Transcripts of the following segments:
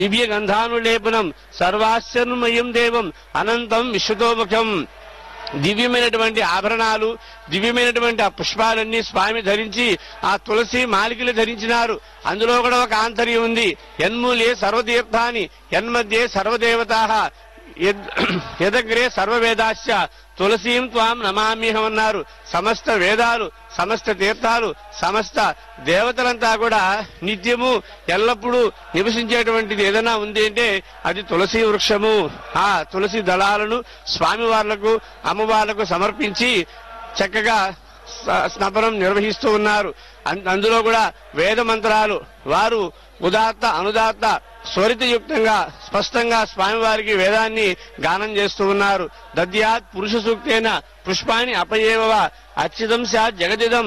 దివ్య గంధానులేపనం సర్వాశ్చర్మయం దేవం అనంతం విశ్వతోముఖం దివ్యమైనటువంటి ఆభరణాలు దివ్యమైనటువంటి ఆ పుష్పాలన్నీ స్వామి ధరించి ఆ తులసి మాలికలు ధరించినారు అందులో కూడా ఒక ఆంతర్యం ఉంది యన్మూలే సర్వతీర్థాని యన్మధ్యే సర్వదేవతా యదగ్రే సర్వవేదాశ్చ తులసీం త్వాం నమామ్యహం అన్నారు సమస్త వేదాలు సమస్త తీర్థాలు సమస్త దేవతలంతా కూడా నిత్యము ఎల్లప్పుడూ నివసించేటువంటిది ఏదైనా ఉంది అంటే అది తులసి వృక్షము ఆ తులసి దళాలను స్వామివార్లకు అమ్మవార్లకు సమర్పించి చక్కగా స- స్నపనం నిర్వహిస్తూ ఉన్నారు అన్- అందులో కూడా వేద మంత్రాలు వారు ఉదాత్త అనుదాత్త స్వరితయుక్తంగా స్పష్టంగా స్వామివారికి వేదాన్ని గానం చేస్తూ ఉన్నారు దద్యాత్ పురుష సూక్తేన పుష్పాన్ని అపయేవ అచ్యుతం సాత్ జగదిదం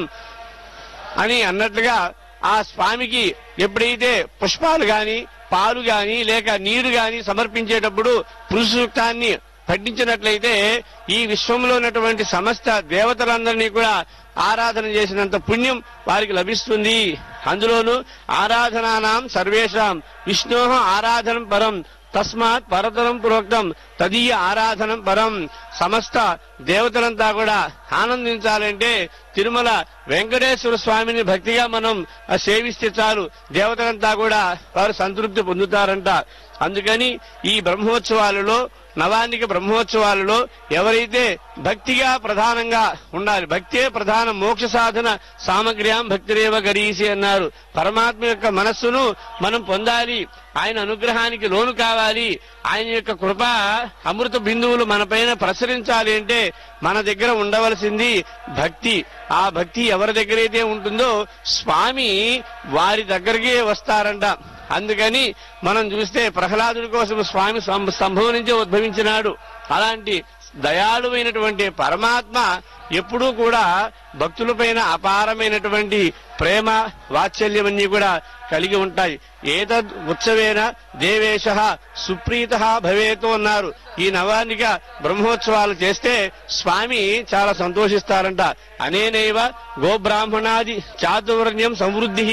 అని అన్నట్లుగా ఆ స్వామికి ఎప్పుడైతే పుష్పాలు గాని పాలు గాని లేక నీరు గాని సమర్పించేటప్పుడు పురుష సూక్తాన్ని పఠించినట్లయితే ఈ విశ్వంలో ఉన్నటువంటి సమస్త దేవతలందరినీ కూడా ఆరాధన చేసినంత పుణ్యం వారికి లభిస్తుంది అందులోను ఆరాధనానాం సర్వేషాం విష్ణోహ ఆరాధనం పరం తస్మాత్ పరతరం ప్రోక్తం తదీయ ఆరాధనం పరం సమస్త దేవతలంతా కూడా ఆనందించాలంటే తిరుమల వెంకటేశ్వర స్వామిని భక్తిగా మనం ఆ సేవిస్తే చాలు దేవతలంతా కూడా వారు సంతృప్తి పొందుతారంట అందుకని ఈ బ్రహ్మోత్సవాలలో నవాన్నిక బ్రహ్మోత్సవాలలో ఎవరైతే భక్తిగా ప్రధానంగా ఉండాలి భక్తే ప్రధాన మోక్ష సాధన సామగ్ర్యాం భక్తిరేవ గరీసి అన్నారు పరమాత్మ యొక్క మనస్సును మనం పొందాలి ఆయన అనుగ్రహానికి లోను కావాలి ఆయన యొక్క కృప అమృత బిందువులు మన పైన ప్రసరించాలి అంటే మన దగ్గర ఉండవలసింది భక్తి ఆ భక్తి ఎవరి దగ్గరైతే ఉంటుందో స్వామి వారి దగ్గరికే వస్తారంట అందుకని మనం చూస్తే ప్రహ్లాదుడి కోసం స్వామి సం- సంభవం నుంచే ఉద్భవించినాడు అలాంటి దయాళువైనటువంటి పరమాత్మ ఎప్పుడూ కూడా భక్తులపైన అపారమైనటువంటి ప్రేమ వాత్సల్యమన్నీ కూడా కలిగి ఉంటాయి ఏతద్ ఉత్సవేన దేవేశ సుప్రీత భవేతో అన్నారు ఈ నవానిక బ్రహ్మోత్సవాలు చేస్తే స్వామి చాలా సంతోషిస్తారంట అనేనైవ గోబ్రాహ్మణాది చాతుర్వర్ణ్యం సమృద్ధి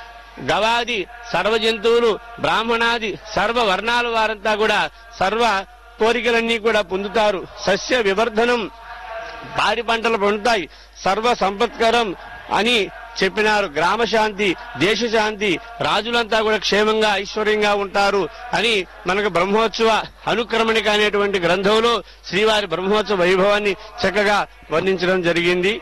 గవాది సర్వ జంతువులు బ్రాహ్మణాది సర్వ వర్ణాల వారంతా కూడా సర్వ కోరికలన్నీ కూడా పొందుతారు సస్య వివర్ధనం పాడి పంటలు పొందుతాయి సర్వ సంపత్కరం అని చెప్పినారు గ్రామ శాంతి దేశ శాంతి రాజులంతా కూడా క్షేమంగా ఐశ్వర్యంగా ఉంటారు అని మనకు బ్రహ్మోత్సవ అనుక్రమణిక అనేటువంటి గ్రంథంలో శ్రీవారి బ్రహ్మోత్సవ వైభవాన్ని చక్కగా వర్ణించడం జరిగింది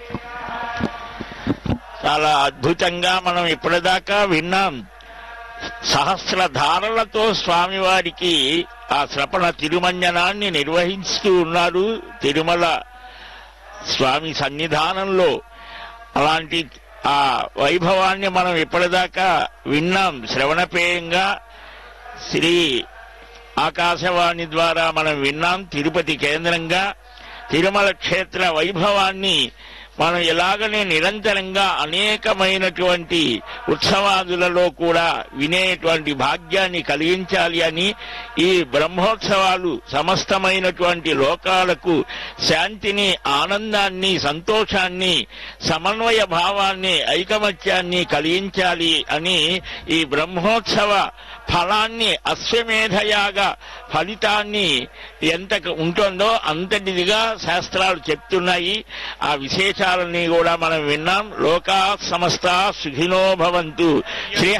చాలా అద్భుతంగా మనం ఇప్పటిదాకా విన్నాం సహస్ర ధారలతో స్వామివారికి ఆ శ్రపణ తిరుమంజనాన్ని నిర్వహిస్తూ ఉన్నారు తిరుమల స్వామి సన్నిధానంలో అలాంటి ఆ వైభవాన్ని మనం ఇప్పటిదాకా విన్నాం శ్రవణపేయంగా శ్రీ ఆకాశవాణి ద్వారా మనం విన్నాం తిరుపతి కేంద్రంగా తిరుమల క్షేత్ర వైభవాన్ని మనం ఇలాగనే నిరంతరంగా అనేకమైనటువంటి ఉత్సవాదులలో కూడా వినేటువంటి భాగ్యాన్ని కలిగించాలి అని ఈ బ్రహ్మోత్సవాలు సమస్తమైనటువంటి లోకాలకు శాంతిని ఆనందాన్ని సంతోషాన్ని సమన్వయ భావాన్ని ఐకమత్యాన్ని కలిగించాలి అని ఈ బ్రహ్మోత్సవ ఫలాన్ని అశ్వమేధయాగ ఫలితాన్ని ఎంత ఉంటుందో అంతటిదిగా శాస్త్రాలు చెప్తున్నాయి ఆ విశేషాలన్నీ కూడా మనం విన్నాం లోకా సమస్త సుఖినో భవంతు శ్రీ